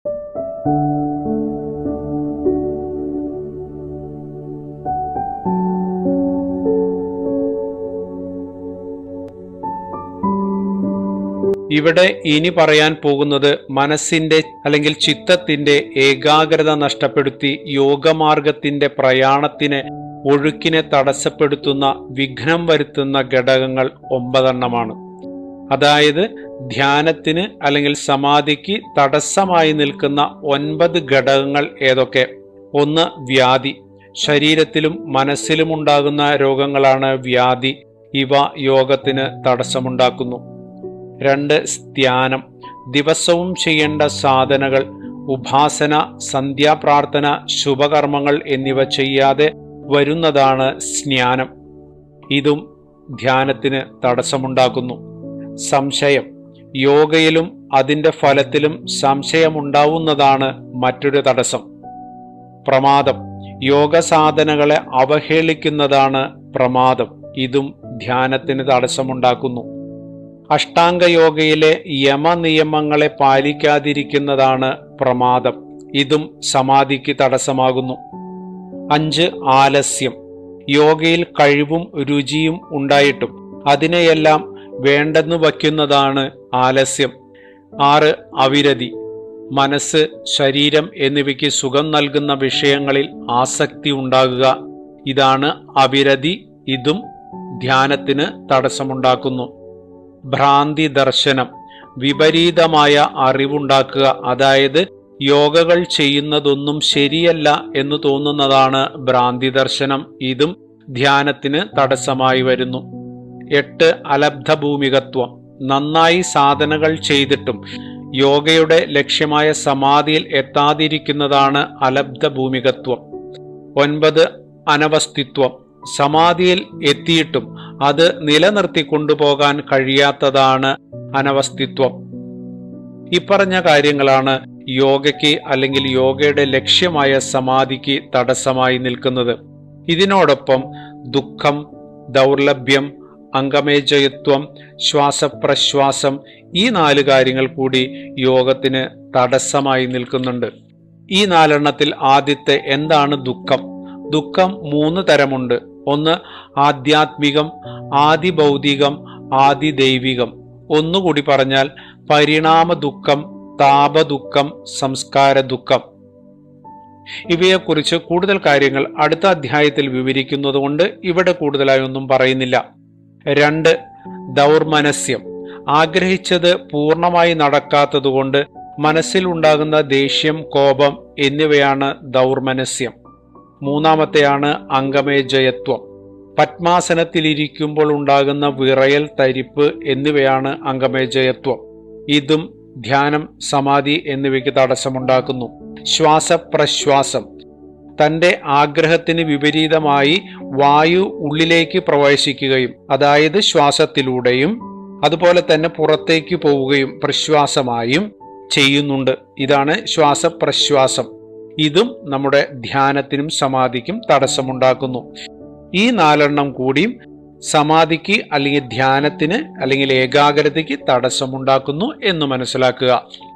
ഇവിടെ ഇനി പറയാൻ പോകുന്നത് മനസ്സിന്റെ അല്ലെങ്കിൽ ചിത്തത്തിന്റെ ഏകാഗ്രത നഷ്ടപ്പെടുത്തി യോഗമാർഗത്തിന്റെ പ്രയാണത്തിന് ഒഴുക്കിനെ തടസ്സപ്പെടുത്തുന്ന വിഘ്നം വരുത്തുന്ന ഘടകങ്ങൾ ഒമ്പതെണ്ണമാണ് അതായത് ധ്യാനത്തിന് അല്ലെങ്കിൽ സമാധിക്ക് തടസ്സമായി നിൽക്കുന്ന ഒൻപത് ഘടകങ്ങൾ ഏതൊക്കെ ഒന്ന് വ്യാധി ശരീരത്തിലും മനസ്സിലും ഉണ്ടാകുന്ന രോഗങ്ങളാണ് വ്യാധി ഇവ യോഗത്തിന് തടസ്സമുണ്ടാക്കുന്നു രണ്ട് ധ്യാനം ദിവസവും ചെയ്യേണ്ട സാധനകൾ ഉപാസന സന്ധ്യാപ്രാർത്ഥന ശുഭകർമ്മങ്ങൾ എന്നിവ ചെയ്യാതെ വരുന്നതാണ് സ്നാനം ഇതും ധ്യാനത്തിന് തടസ്സമുണ്ടാക്കുന്നു സംശയം യോഗയിലും അതിന്റെ ഫലത്തിലും സംശയമുണ്ടാവുന്നതാണ് മറ്റൊരു തടസ്സം പ്രമാദം യോഗ സാധനകളെ അവഹേളിക്കുന്നതാണ് പ്രമാദം ഇതും ധ്യാനത്തിന് തടസ്സമുണ്ടാക്കുന്നു അഷ്ടാംഗ യോഗയിലെ യമനിയമങ്ങളെ പാലിക്കാതിരിക്കുന്നതാണ് പ്രമാദം ഇതും സമാധിക്ക് തടസ്സമാകുന്നു അഞ്ച് ആലസ്യം യോഗയിൽ കഴിവും രുചിയും ഉണ്ടായിട്ടും അതിനെയെല്ലാം വേണ്ടെന്ന് വയ്ക്കുന്നതാണ് ആലസ്യം ആറ് അവിരതി മനസ്സ് ശരീരം എന്നിവയ്ക്ക് സുഖം നൽകുന്ന വിഷയങ്ങളിൽ ആസക്തി ഉണ്ടാകുക ഇതാണ് അവിരതി ഇതും ധ്യാനത്തിന് തടസ്സമുണ്ടാക്കുന്നു ഭ്രാന്തി ദർശനം വിപരീതമായ അറിവുണ്ടാക്കുക അതായത് യോഗകൾ ചെയ്യുന്നതൊന്നും ശരിയല്ല എന്ന് തോന്നുന്നതാണ് ഭ്രാന്തി ദർശനം ഇതും ധ്യാനത്തിന് തടസ്സമായി വരുന്നു എട്ട് അലബ്ധ ഭൂമികത്വം നന്നായി സാധനകൾ ചെയ്തിട്ടും യോഗയുടെ ലക്ഷ്യമായ സമാധിയിൽ എത്താതിരിക്കുന്നതാണ് അലബ്ധ ഭൂമികത്വം ഒൻപത് അനവസ്ഥിത്വം സമാധിയിൽ എത്തിയിട്ടും അത് നിലനിർത്തി കൊണ്ടുപോകാൻ കഴിയാത്തതാണ് അനവസ്ഥിത്വം ഇപ്പറഞ്ഞ കാര്യങ്ങളാണ് യോഗയ്ക്ക് അല്ലെങ്കിൽ യോഗയുടെ ലക്ഷ്യമായ സമാധിക്ക് തടസ്സമായി നിൽക്കുന്നത് ഇതിനോടൊപ്പം ദുഃഖം ദൗർലഭ്യം അംഗമേജയത്വം ശ്വാസപ്രശ്വാസം ഈ നാല് കാര്യങ്ങൾ കൂടി യോഗത്തിന് തടസ്സമായി നിൽക്കുന്നുണ്ട് ഈ നാലെണ്ണത്തിൽ ആദ്യത്തെ എന്താണ് ദുഃഖം ദുഃഖം മൂന്ന് തരമുണ്ട് ഒന്ന് ആധ്യാത്മികം ആദിഭൗതികം ആദിദൈവികം ഒന്നുകൂടി പറഞ്ഞാൽ പരിണാമ ദുഃഖം താപദുഃഖം സംസ്കാര ദുഃഖം ഇവയെക്കുറിച്ച് കൂടുതൽ കാര്യങ്ങൾ അടുത്ത അധ്യായത്തിൽ വിവരിക്കുന്നതുകൊണ്ട് ഇവിടെ കൂടുതലായി ഒന്നും പറയുന്നില്ല രണ്ട് ദൗർമനസ്യം ആഗ്രഹിച്ചത് പൂർണ്ണമായി നടക്കാത്തതുകൊണ്ട് മനസ്സിൽ ഉണ്ടാകുന്ന ദേഷ്യം കോപം എന്നിവയാണ് ദൗർമനസ്യം മൂന്നാമത്തെയാണ് അംഗമേജയത്വം പത്മാസനത്തിലിരിക്കുമ്പോൾ ഉണ്ടാകുന്ന വിറയൽ തരിപ്പ് എന്നിവയാണ് അംഗമേജയത്വം ഇതും ധ്യാനം സമാധി എന്നിവയ്ക്ക് തടസ്സമുണ്ടാക്കുന്നു ശ്വാസപ്രശ്വാസം തന്റെ ആഗ്രഹത്തിന് വിപരീതമായി വായു ഉള്ളിലേക്ക് പ്രവേശിക്കുകയും അതായത് ശ്വാസത്തിലൂടെയും അതുപോലെ തന്നെ പുറത്തേക്ക് പോവുകയും പ്രശ്വാസമായും ചെയ്യുന്നുണ്ട് ഇതാണ് ശ്വാസപ്രശ്വാസം ഇതും നമ്മുടെ ധ്യാനത്തിനും സമാധിക്കും തടസ്സമുണ്ടാക്കുന്നു ഈ നാലെണ്ണം കൂടിയും സമാധിക്ക് അല്ലെങ്കിൽ ധ്യാനത്തിന് അല്ലെങ്കിൽ ഏകാഗ്രതയ്ക്ക് തടസ്സമുണ്ടാക്കുന്നു എന്ന് മനസ്സിലാക്കുക